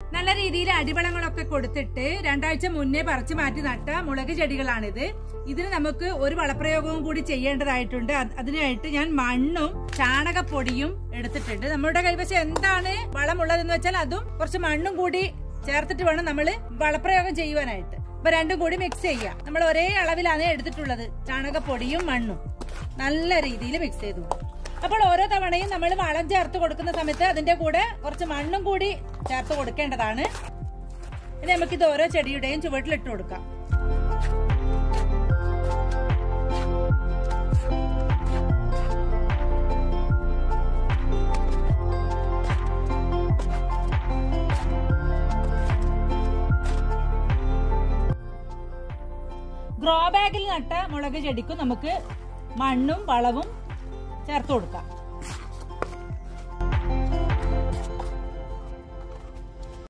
നല്ല രീതിയിൽ അടിവളങ്ങളൊക്കെ കൊടുത്തിട്ട് രണ്ടാഴ്ച മുന്നേ പറിച്ചു മാറ്റി നട്ട മുളക് ചെടികളാണിത് ഇതിന് നമുക്ക് ഒരു വളപ്രയോഗവും കൂടി ചെയ്യേണ്ടതായിട്ടുണ്ട് അത് അതിനായിട്ട് ഞാൻ മണ്ണും ചാണകപ്പൊടിയും എടുത്തിട്ടുണ്ട് നമ്മുടെ കൈവശം എന്താണ് വളമുള്ളതെന്ന് വെച്ചാൽ അതും കുറച്ച് മണ്ണും കൂടി ചേർത്തിട്ട് വേണം നമ്മൾ വളപ്രയോഗം ചെയ്യുവാനായിട്ട് അപ്പൊ രണ്ടും കൂടി മിക്സ് ചെയ്യുക നമ്മൾ ഒരേ അളവിലാണ് എടുത്തിട്ടുള്ളത് ചാണകപ്പൊടിയും മണ്ണും നല്ല രീതിയിൽ മിക്സ് ചെയ്തു അപ്പോൾ ഓരോ തവണയും നമ്മൾ വളം ചേർത്ത് കൊടുക്കുന്ന സമയത്ത് അതിന്റെ കൂടെ കുറച്ച് മണ്ണും കൂടി ചേർത്ത് കൊടുക്കേണ്ടതാണ് ഇനി നമുക്കിത് ഓരോ ചെടിയുടെയും ചുവട്ടിലിട്ട് കൊടുക്കാം ഗ്രോ ബാഗിൽ നട്ട മുളക് ചെടിക്കും നമുക്ക് മണ്ണും വളവും ചേർത്ത് കൊടുക്കാം